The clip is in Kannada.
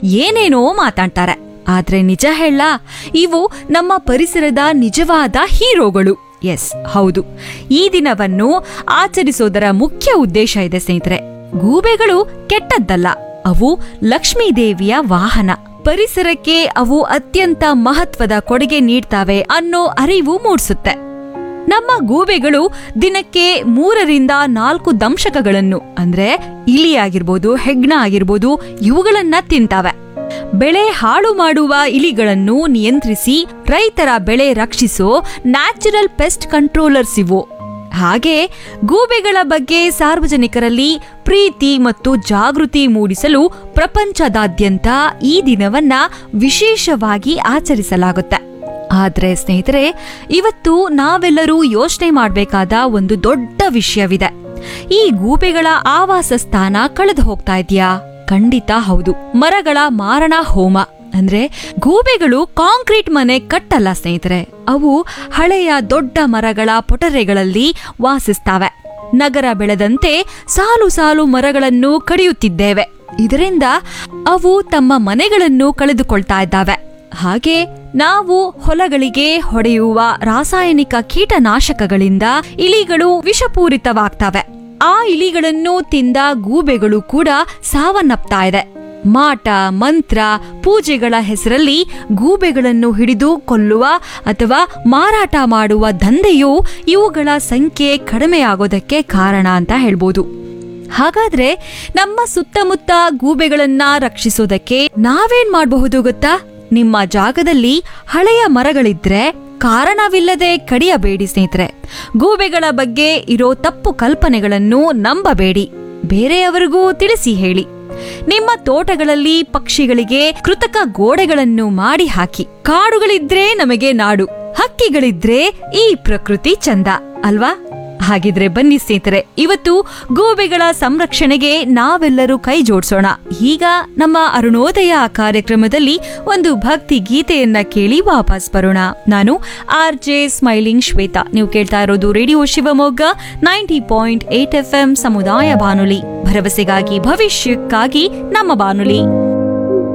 ಏನೇನೋ ಮಾತಾಡ್ತಾರೆ ಆದ್ರೆ ನಿಜ ಹೇಳ ಇವು ನಮ್ಮ ಪರಿಸರದ ನಿಜವಾದ ಹೀರೋಗಳು ಎಸ್ ಹೌದು ಈ ದಿನವನ್ನು ಆಚರಿಸೋದರ ಮುಖ್ಯ ಉದ್ದೇಶ ಇದೆ ಸ್ನೇಹಿತರೆ ಗೂಬೆಗಳು ಕೆಟ್ಟದ್ದಲ್ಲ ಅವು ಲಕ್ಷ್ಮೀ ದೇವಿಯ ವಾಹನ ಪರಿಸರಕ್ಕೆ ಅವು ಅತ್ಯಂತ ಮಹತ್ವದ ಕೊಡುಗೆ ನೀಡ್ತಾವೆ ಅನ್ನೋ ಅರಿವು ಮೂಡಿಸುತ್ತೆ ನಮ್ಮ ಗೂಬೆಗಳು ದಿನಕ್ಕೆ ಮೂರರಿಂದ ನಾಲ್ಕು ದಂಶಕಗಳನ್ನು ಅಂದ್ರೆ ಇಲಿ ಆಗಿರ್ಬೋದು ಹೆಗ್ಣ ಆಗಿರ್ಬೋದು ಇವುಗಳನ್ನ ತಿಂತಾವೆ ಬೆಳೆ ಹಾಳು ಮಾಡುವ ಇಲಿಗಳನ್ನು ನಿಯಂತ್ರಿಸಿ ರೈತರ ಬೆಳೆ ರಕ್ಷಿಸೋ ನ್ಯಾಚುರಲ್ ಪೆಸ್ಟ್ ಕಂಟ್ರೋಲರ್ಸ್ ಇವು ಹಾಗೆ ಗೂಬೆಗಳ ಬಗ್ಗೆ ಸಾರ್ವಜನಿಕರಲ್ಲಿ ಪ್ರೀತಿ ಮತ್ತು ಜಾಗೃತಿ ಮೂಡಿಸಲು ಪ್ರಪಂಚದಾದ್ಯಂತ ಈ ದಿನವನ್ನ ವಿಶೇಷವಾಗಿ ಆಚರಿಸಲಾಗುತ್ತೆ ಆದ್ರೆ ಸ್ನೇಹಿತರೆ ಇವತ್ತು ನಾವೆಲ್ಲರೂ ಯೋಚನೆ ಮಾಡಬೇಕಾದ ಒಂದು ದೊಡ್ಡ ವಿಷಯವಿದೆ ಈ ಗೂಬೆಗಳ ಆವಾಸ ಸ್ಥಾನ ಕಳೆದು ಹೋಗ್ತಾ ಇದೆಯಾ ಖಂಡಿತ ಹೌದು ಮರಗಳ ಮಾರಣ ಹೋಮ ಅಂದ್ರೆ ಗೂಬೆಗಳು ಕಾಂಕ್ರೀಟ್ ಮನೆ ಕಟ್ಟಲ್ಲ ಸ್ನೇಹಿತರೆ ಅವು ಹಳೆಯ ದೊಡ್ಡ ಮರಗಳ ಪೊಟರೆಗಳಲ್ಲಿ ವಾಸಿಸ್ತಾವೆ ನಗರ ಬೆಳೆದಂತೆ ಸಾಲು ಸಾಲು ಮರಗಳನ್ನು ಕಡಿಯುತ್ತಿದ್ದೇವೆ ಇದರಿಂದ ಅವು ತಮ್ಮ ಮನೆಗಳನ್ನು ಕಳೆದುಕೊಳ್ತಾ ಇದ್ದಾವೆ ಹಾಗೆ ನಾವು ಹೊಲಗಳಿಗೆ ಹೊಡೆಯುವ ರಾಸಾಯನಿಕ ಕೀಟನಾಶಕಗಳಿಂದ ಇಲಿಗಳು ವಿಷಪೂರಿತವಾಗ್ತವೆ ಆ ಇಲಿಗಳನ್ನು ತಿಂದ ಗೂಬೆಗಳು ಕೂಡ ಸಾವನ್ನಪ್ತಾ ಇದೆ ಮಾಟ ಮಂತ್ರ ಪೂಜೆಗಳ ಹೆಸರಲ್ಲಿ ಗೂಬೆಗಳನ್ನು ಹಿಡಿದು ಕೊಲ್ಲುವ ಅಥವಾ ಮಾರಾಟ ಮಾಡುವ ದಂಧೆಯು ಇವುಗಳ ಸಂಖ್ಯೆ ಕಡಿಮೆಯಾಗೋದಕ್ಕೆ ಕಾರಣ ಅಂತ ಹೇಳ್ಬೋದು ಹಾಗಾದ್ರೆ ನಮ್ಮ ಸುತ್ತಮುತ್ತ ಗೂಬೆಗಳನ್ನ ರಕ್ಷಿಸೋದಕ್ಕೆ ನಾವೇನ್ ಮಾಡಬಹುದು ಗೊತ್ತಾ ನಿಮ್ಮ ಜಾಗದಲ್ಲಿ ಹಳೆಯ ಮರಗಳಿದ್ರೆ ಕಾರಣವಿಲ್ಲದೆ ಕಡಿಯಬೇಡಿ ಸ್ನೇಹಿತರೆ ಗೂಬೆಗಳ ಬಗ್ಗೆ ಇರೋ ತಪ್ಪು ಕಲ್ಪನೆಗಳನ್ನು ನಂಬಬೇಡಿ ಬೇರೆಯವರಿಗೂ ತಿಳಿಸಿ ಹೇಳಿ ನಿಮ್ಮ ತೋಟಗಳಲ್ಲಿ ಪಕ್ಷಿಗಳಿಗೆ ಕೃತಕ ಗೋಡೆಗಳನ್ನು ಮಾಡಿ ಹಾಕಿ ಕಾಡುಗಳಿದ್ರೆ ನಮಗೆ ನಾಡು ಹಕ್ಕಿಗಳಿದ್ರೆ ಈ ಪ್ರಕೃತಿ ಚಂದ ಅಲ್ವಾ ಹಾಗಿದ್ರೆ ಬನ್ನಿ ಸ್ನೇಹಿತರೆ ಇವತ್ತು ಗೂಬೆಗಳ ಸಂರಕ್ಷಣೆಗೆ ನಾವೆಲ್ಲರೂ ಕೈ ಜೋಡಿಸೋಣ ಈಗ ನಮ್ಮ ಅರುಣೋದಯ ಕಾರ್ಯಕ್ರಮದಲ್ಲಿ ಒಂದು ಭಕ್ತಿ ಗೀತೆಯನ್ನ ಕೇಳಿ ವಾಪಸ್ ಬರೋಣ ನಾನು ಆರ್ ಜೆ ಸ್ಮೈಲಿಂಗ್ ಶ್ವೇತಾ ನೀವು ಕೇಳ್ತಾ ಇರೋದು radio Shivamogga ninety point eight F M ಸಮುದಾಯ ಬಾನುಲಿ ಭರವಸೆಗಾಗಿ ಭವಿಷ್ಯಕ್ಕಾಗಿ ನಮ್ಮ ಬಾನುಲಿ